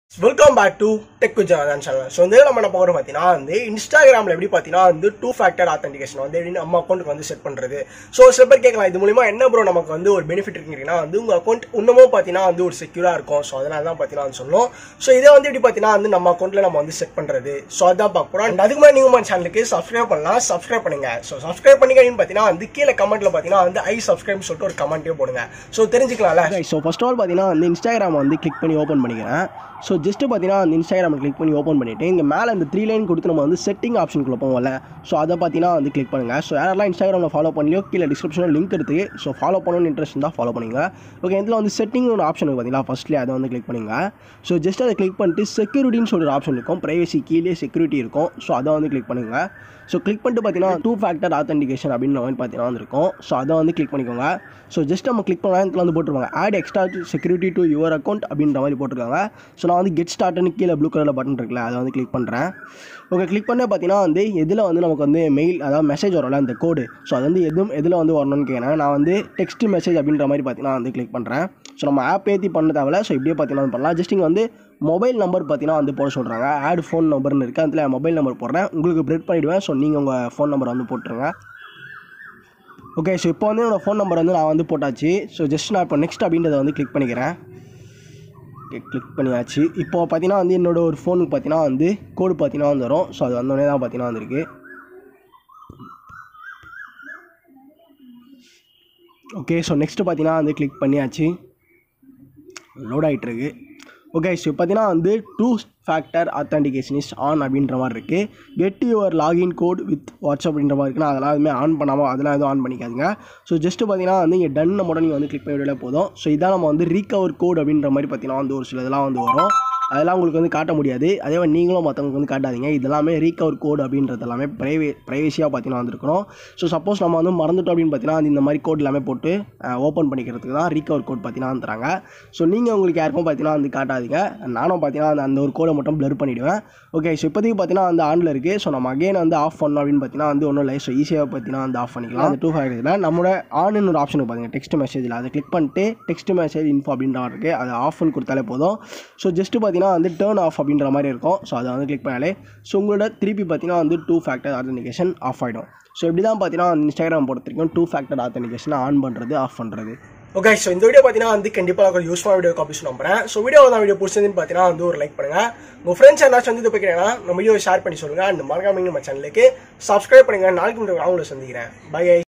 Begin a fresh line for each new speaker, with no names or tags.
welcome back to tech Gujarat channel so வந்து நம்ம என்ன பார்க்குறோம் பார்த்தீங்கன்னா வந்து இன்ஸ்டாகிராமில் எப்படி பார்த்தீங்கன்னா வந்து டூ ஃபேக்டர் ஆத்தென்டிகேஷன் வந்து எப்படி நம்ம அக்கௌண்ட்டுக்கு வந்து செட் பண்ணுறது ஸோ சில பேர் கேட்கலாம் இது மூலிமா என்ன ப்ரோ நமக்கு வந்து ஒரு பெனிஃபிட் இருக்குங்கன்னா வந்து உங்கள் அக்கௌண்ட் இன்னமும் பார்த்தீங்கன்னா வந்து ஒரு செக்யூராக இருக்கும் ஸோ அதனால தான் பார்த்தீங்கன்னா வந்து சொல்லணும் ஸோ இதை வந்து எப்படி பார்த்தீங்கன்னா வந்து நம்ம அக்கௌண்ட்டில் நம்ம வந்து செட் பண்ணுறது ஸோ அதான் பார்க்க போகிறோம் அண்ட் அதுக்கு முன்னாடி நீங்கள் நம்ம சேனலுக்கு சப்ஸ்கிரைப் பண்ணலாம் சப்ஸ்கிரைப் பண்ணுங்க ஸோ சப்ஸ்கிரைப் பண்ணிக்கிறீங்கன்னு பார்த்தீங்கன்னா வந்து கீழே கமெண்ட்டில் பார்த்தீங்கன்னா வந்து ஐ சப்ஸ்கிரைப் சொல்லிட்டு ஒரு கமெண்ட்டே போடுங்க ஸோ தெரிஞ்சுக்கலாம்ல
ஸோ ஃபர்ஸ்ட் ஆல் பார்த்தீங்கன்னா வந்து இன்ஸ்டாகிராம் வந்து கிளிக் பண்ணி ஓப்பன் பண்ணிக்கிறேன் ஸோ ஜஸ்ட்டு பார்த்தீங்கன்னா அந்த இன்ஸ்டாகிராம் கிளிக் பண்ணி ஓப்பன் பண்ணிவிட்டு இங்கே மேலே இந்த த்ரீ லைன் கொடுத்து நம்ம வந்து செட்டிங் ஆப்ஷனுக்குள்ள போவோம்ல ஸோ அதை பார்த்தீங்கன்னா வந்து கிளிக் பண்ணுங்கள் ஸோ யாரெல்லாம் இன்ஸ்டாகிராமில் ஃபாலோ பண்ணியோ கீழே டிஸ்கிரிப்ஷனில் லிங்க் இருக்குது ஸோ ஃபாலோ பண்ணணும்னு இன்ட்ரெஸ்ட் இருந்தால் ஃபாலோ பண்ணுங்க ஓகே இதில் வந்து செட்டிங் ஒரு ஆப்ஷன் இருக்குது பார்த்தீங்களா ஃபஸ்ட்லேயே அதை வந்து கிளிக் பண்ணுங்க ஸோ ஜஸ்ட் அதை கிளிக் பண்ணிட்டு செக்யூரிட்டின்னு சொல்லி ஒரு ஆப்ஷன் இருக்கும் ப்ரைவசி கீழே செக்யூரிட்டி இருக்கும் ஸோ அதை வந்து கிளிக் பண்ணுங்க ஸோ கிளிக் பண்ணிட்டு பார்த்தீங்கன்னா டூ ஃபேக்டர் ஆத்தென்டிகேஷன் அப்படின்னு மாதிரி பார்த்தீங்கன்னா வந்துருக்கும் ஸோ அதை வந்து கிளிக் பண்ணிக்கோங்க ஸோ ஜஸ்ட் நம்ம கிளிக் பண்ணலாம் இதில் வந்து போட்டுருவாங்க add extra security to your account அப்படின்ற மாதிரி போட்டிருக்காங்க ஸோ நான் வந்து கெட் ஸ்டார்ட்னு கீழே ப்ளூ கலரில் பட்டன் இருக்குல்ல அதை வந்து கிளிக் பண்ணுறேன் ஓகே கிளிக் பண்ண பார்த்தீங்கன்னா வந்து எதில் வந்து நமக்கு வந்து மெயில் அதாவது மெசேஜ் வரும்ல அந்த கோடு ஸோ அது வந்து எதுவும் எதில் வந்து வரணும்னு கேட்குறேன் நான் வந்து டெக்ஸ்ட் மெசேஜ் அப்படின்ற மாதிரி பார்த்தீங்கன்னா வந்து கிளிக் பண்ணுறேன் ஸோ நம்ம ஆப் ஏற்றி பண்ண தேவையில்ல ஸோ இப்படியே பார்த்தீங்கன்னா வந்து பண்ணலாம் ஜஸ்ட் இங்கே வந்து மொபைல் நம்பர் பார்த்தீங்கன்னா வந்து போட சொல்கிறாங்க ஆட் ஃபோன் நம்பர்னு இருக்குது அதில் மொபைல் நம்பர் போடுறேன் உங்களுக்கு பிரெட் பண்ணிவிடுவேன் ஸோ நீங்கள் உங்கள் ஃபோன் நம்பர் வந்து போட்டுருங்க ஓகே ஸோ இப்போ வந்து என்னோடய ஃபோன் நம்பர் வந்து நான் வந்து போட்டாச்சு ஸோ ஜஸ்ட் நான் இப்போ நெக்ஸ்ட் அப்படின்றத வந்து கிளிக் பண்ணிக்கிறேன் கிளிக் பண்ணியாச்சு இப்போ பார்த்தீங்கன்னா வந்து என்னோட ஒரு ஃபோனுக்கு பார்த்தீங்கன்னா வந்து கோடு பார்த்தீங்கன்னா வந்து வரும் ஸோ அது வந்தோடனே தான் பார்த்தீங்கன்னா வந்திருக்கு ஓகே ஸோ நெக்ஸ்ட்டு பார்த்தீங்கன்னா வந்து கிளிக் பண்ணியாச்சு லோட் ஆகிட்டுருக்கு ஓகே ஸோ பார்த்தீங்கன்னா வந்து two factor authentication is on அப்படின்ற மாதிரி இருக்குது get your login code with WhatsApp அப்படின்ற மாதிரி இருக்குன்னா அதெல்லாம் எதுவுமே ஆன் பண்ணாமல் அதெல்லாம் எதுவும் ஆன் பண்ணிக்காதுங்க ஸோ ஜஸ்ட்டு பார்த்தீங்கன்னா வந்து இங்கே டன் மட்டும் நீங்கள் வந்து கிளிக் பண்ணி விடலே போதும் ஸோ இதான் நம்ம வந்து ரீகவர் கோட் அப்படின்ற மாதிரி பார்த்தீங்கன்னா வந்து ஒரு சில இதெல்லாம் வந்து வரும் அதெல்லாம் உங்களுக்கு வந்து காட்ட முடியாது அதே மாதிரி நீங்களும் மற்றவங்களுக்கு வந்து காட்டாதீங்க இதெல்லாமே ரீகவர் கோட் அப்படின்றது எல்லாமே ப்ரைவே ப்ரைவேசியாக பார்த்தீங்கன்னா வந்துருக்கணும் ஸோ சப்போஸ் நம்ம வந்து மறந்துட்டோம் அப்படின்னு பார்த்தீங்கன்னா அது இந்த மாதிரி கோட் எல்லாமே போட்டு ஓப்பன் பண்ணிக்கிறதுக்கு தான் ரீகவர் கோட் பார்த்தீங்கன்னா வந்துறாங்க ஸோ நீங்கள் உங்களுக்கு யாருக்கும் பார்த்தீங்கன்னா வந்து காட்டாதீங்க நானும் பார்த்தீங்கன்னா அந்த அந்த ஒரு கோடை மட்டும் ப்ளர் பண்ணிவிடுவேன் ஓகே ஸோ இப்போதைக்கு பார்த்தீங்கன்னா வந்து ஆனில் இருக்குது ஸோ நம்ம அகைன் வந்து ஆஃப் பண்ணோம் அப்படின்னு பார்த்தீங்கன்னா வந்து ஒன்றும் இல்லை ஸோ ஈஸியாக பார்த்தீங்கன்னா வந்து ஆஃப் பண்ணிக்கலாம் அந்த டூ ஃபேக்டரியில் நம்மளோட ஆன்னு ஒரு ஆப்ஷன் பார்த்தீங்க டெக்ஸ்ட் மெசேஜில் அதை கிளிக் பண்ணிட்டு டெக்ஸ்ட் மெசேஜ் இன்ஃபோ அப்படின்ற மாதிரி இருக்குது அதை ஆஃப்னு கொடுத்தாலே போதும் ஸோ ஜஸ்ட்டு பார்த்தீங்கன்னா வந்து டேர்ன் ஆஃப் அப்படின்ற மாதிரி இருக்கும் ஸோ அதை வந்து கிளிக் பண்ணாலே ஸோ உங்களோட திருப்பி பார்த்தீங்கன்னா வந்து டூ ஃபேக்டர் ஆத்தென்டிகேஷன் ஆஃப் ஆகிடும் ஸோ இப்படி தான் பார்த்தீங்கன்னா இன்ஸ்டாகிராம் பொறுத்த வரைக்கும் டூ ஃபேக்டர் ஆத்தென்டிகேஷன் ஆன் பண்ணுறது ஆஃப் பண்ணுறது
ஓகே ஸோ இந்த வீடியோ பார்த்தீங்கன்னா வந்து கண்டிப்பாக ஒரு யூஸ்ஃபுல்லான வீடியோ காப்பி நம்புறேன் ஸோ வீடியோ தான் வீடியோ பிடிச்சதுன்னு பார்த்தீங்கன்னா வந்து ஒரு லைக் பண்ணுங்க உங்கள் ஃப்ரெண்ட்ஸ் யாராச்சும் வந்து இது போய்க்கிறேன்னா நம்ம வீடியோ ஷேர் பண்ணி சொல்லுங்க அந்த மறக்காம நம்ம சேனலுக்கு சப்ஸ்கிரைப் பண்ணுங்க நாளைக்கு அவங்கள சந்திக்கிறேன் பை